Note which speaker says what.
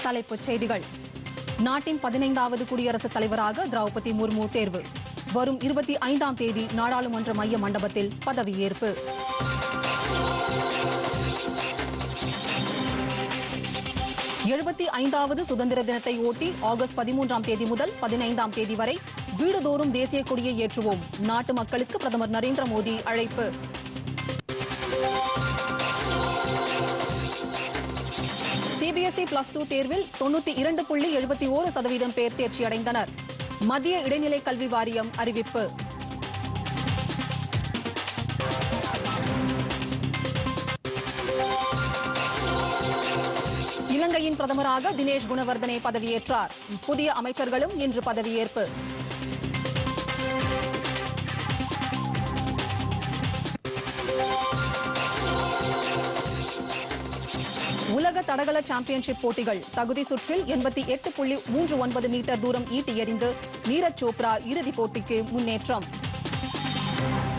Speaker 1: தலைப்புச் செய்திகள் நாட்டின் பதினைந்தாவது குடியரசுத் தலைவராக திரௌபதி முர்மு தேர்வு வரும் இருபத்தி ஐந்தாம் தேதி நாடாளுமன்ற மைய மண்டபத்தில் பதவியேற்பு எழுபத்தி ஐந்தாவது சுதந்திர தினத்தை ஒட்டி ஆகஸ்ட் பதிமூன்றாம் தேதி முதல் பதினைந்தாம் தேதி வரை வீடுதோறும் தேசிய கொடியை ஏற்றுவோம் நாட்டு மக்களுக்கு பிரதமர் நரேந்திர மோடி அழைப்பு சிபிஎஸ்இ பிளஸ் டூ தேர்வில் தொண்ணூத்தி இரண்டு புள்ளி எழுபத்தி ஓரு சதவீதம் பேர் தேர்ச்சி அடைந்தனர் மத்திய இடைநிலை கல்வி வாரியம் அறிவிப்பு இலங்கையின் பிரதமராக தினேஷ் குணவர்தனே பதவியேற்றார் புதிய அமைச்சர்களும் இன்று பதவியேற்பு உலக தடகள சாம்பியன்ஷிப் போட்டிகள் தகுதி சுற்றில் எண்பத்தி எட்டு புள்ளி மூன்று ஒன்பது மீட்டர் தூரம் ஈட்டி எறிந்து நீரஜ் சோப்ரா இறுதிப் போட்டிக்கு முன்னேற்றம்